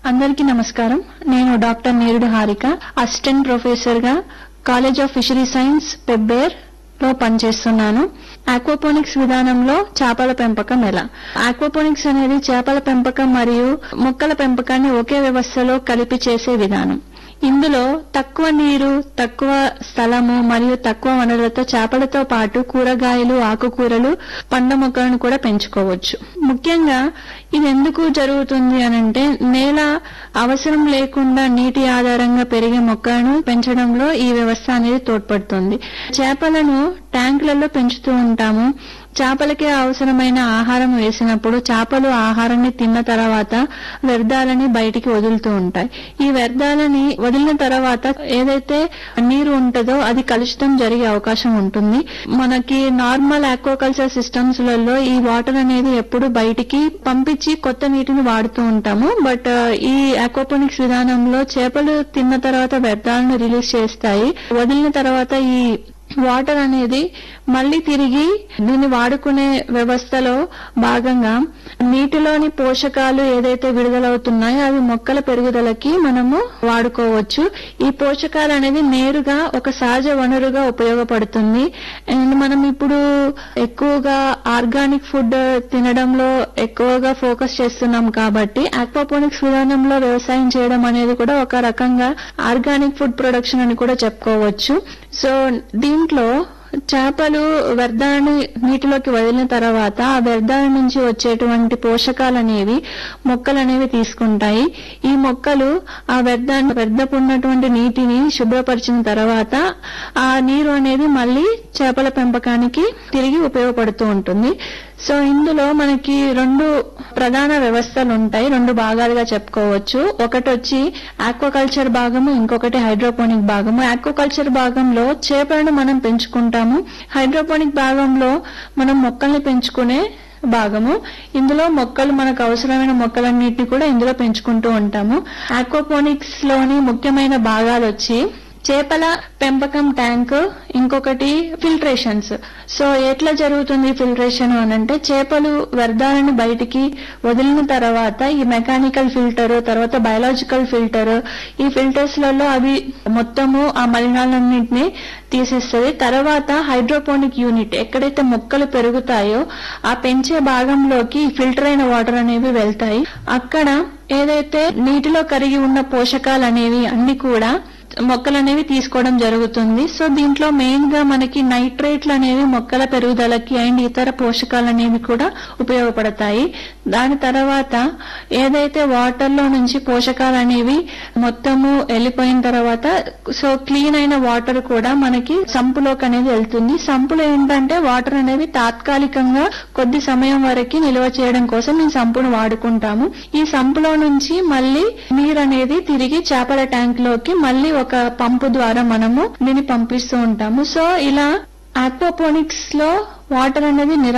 అందరికీ నమస్కారం నేను doctor Nerudu Harika assistant professor గా college of fishery science Pebbair లో పనిచేస్తున్నాను ఆక్వాపోనిక్స్ విధానంలో చేపల పెంపకం ఎలా ఆక్వాపోనిక్స్ అనేది చేపల పెంపకం మరియు మొక్కల పెంపకాన్ని ఒకే వ్యవస్థలో కలిపి చేసే విధానం ఇందులో తక్కువ నీరు తక్కువ స్థలము మరియు తక్కువ వనరులతో చేపలతో పాటు కూరగాయలు ఆకుకూరలు పండ్ల మొక్కలను కూడా పెంచుకోవచ్చు ముఖ్యంగా ఇది ఎందుకు జరుగుతుంది అనంటే నేల అవసరం లేకుండా నీటి ఆధారంగా పెరిగే మొక్కలను పెంచడంలో ఈ వ్యవస్థ అనేది తోడ్పడుతుంది చేపలను ట్యాంకులలో పెంచుతూ ఉంటాము చేపలకి అవసరమైన ఆహారం వేసినప్పుడు చేపలు ఆహారాన్ని తిన్న తర్వాత వ్యర్థాలని బయటికి వదులుతూ ఉంటాయి ఈ వ్యర్థాలని వదిలిన తర్వాత ఏదైతే నీరు ఉంటుందో అది కలుషితం జరిగే అవకాశం ఉంటుంది మనకి నార్మల్ ఆక్వాకల్చర్ సిస్టమ్స్ లలో ఈ వాటర్ అనేది ఎప్పుడు బయటికి పంపించి కొత్త నీటిని వాడుతూ ఉంటాము బట్ ఈ ఆక్వాపోనిక్స్ విధానంలో చేపలు తిన్న తర్వాత వ్యర్థాలను రిలీజ్ చేస్తాయి వదిలిన తర్వాత ఈ వాటర్ అనేది మళ్ళీ తిరిగి దీన్ని వాడుకునే వ్యవస్థలో భాగంగా నీటిలోని పోషకాలు ఏదైతే విడుదలవుతున్నాయో అవి మొక్కల పెరుగుదలకి మనము వాడుకోవచ్చు ఈ పోషకాలు అనేది నేరుగా ఒక సహజ వనరుగా ఉపయోగపడుతుంది అండ్ మనం ఇప్పుడు ఎక్కువగా ఆర్గానిక్ ఫుడ్ తినడంలో ఎక్కువగా ఫోకస్ చేస్తున్నాం కాబట్టి ఆక్వాపోనిక్స్ విధానంలో వ్యవసాయం చేయడం అనేది కూడా ఒక రకంగా ఆర్గానిక్ ఫుడ్ ప్రొడక్షన్ అని కూడా చెప్పుకోవచ్చు సో దీంట్లో చేపలు వ్యర్థాన్ని నీటిలోకి వదిలిన తర్వాత ఆ వ్యర్థాల నుంచి వచ్చేటువంటి పోషకాలు అనేవి మొక్కలు అనేవి తీసుకుంటాయి ఈ మొక్కలు ఆ వ్యర్థాన్ని వ్యర్థపు ఉన్నటువంటి నీటిని శుభ్రపరిచిన తర్వాత ఆ నీరు అనేది మళ్ళీ చేపల పెంపకానికి తిరిగి ఉపయోగపడుతూ ఉంటుంది సో ఇందులో మనకి రెండు ప్రధాన వ్యవస్థలు ఉంటాయి రెండు భాగాలుగా చెప్పుకోవచ్చు ఒకటి వచ్చి ఆక్వాకల్చర్ భాగము ఇంకొకటి హైడ్రోపోనిక్ భాగము ఆక్వాకల్చర్ భాగంలో చేపలను మనం పెంచుకుంటాము హైడ్రోపోనిక్ భాగంలో మనం మొక్కల్ని పెంచుకునే భాగము ఇందులో మొక్కలు మనకు అవసరమైన మొక్కలన్నిటిని కూడా ఇందులో పెంచుకుంటూ ఉంటాము ఆక్వాపోనిక్స్ లోని ముఖ్యమైన భాగాలు వచ్చి చేపల పెంపకం ట్యాంక్ ఇంకొకటి ఫిల్టరేషన్స్ సో ఎట్లా జరుగుతుంది ఫిల్టరేషన్ అని అంటే చేపలు వ్యర్థాలను బయటికి వదిలిన తర్వాత ఈ మెకానికల్ ఫిల్టర్ తర్వాత బయలాజికల్ ఫిల్టర్ ఈ ఫిల్టర్స్ లలో అవి మొత్తము ఆ మలినాలన్నింటినీ తీసేస్తుంది తర్వాత హైడ్రోపోనిక్ యూనిట్ ఎక్కడైతే మొక్కలు పెరుగుతాయో ఆ పెంచే భాగంలోకి ఫిల్టర్ అయిన వాటర్ అనేవి వెళ్తాయి అక్కడ ఏదైతే నీటిలో కరిగి ఉన్న పోషకాలు అనేవి అన్ని కూడా మొక్కలు అనేవి తీసుకోవడం జరుగుతుంది సో దీంట్లో మెయిన్ గా మనకి నైట్రేట్లు అనేవి మొక్కల పెరుగుదలకి అండ్ ఇతర పోషకాలు అనేవి కూడా ఉపయోగపడతాయి దాని తర్వాత ఏదైతే వాటర్ లో నుంచి పోషకాలు అనేవి మొత్తము వెళ్ళిపోయిన తర్వాత సో క్లీన్ అయిన వాటర్ కూడా మనకి సంపులోకి అనేది వెళ్తుంది సంపులో ఏంటంటే వాటర్ అనేది తాత్కాలికంగా కొద్ది సమయం వరకు నిల్వ చేయడం కోసం ఈ సంపును వాడుకుంటాము ఈ సంపులో నుంచి మళ్ళీ నీరు అనేది తిరిగి చేపల ట్యాంక్ లోకి మళ్ళీ ఒక పంపు ద్వారా మనము దీన్ని పంపిస్తూ ఉంటాము సో ఇలా ఆక్వాపోనిక్స్ లో వాటర్ అనేది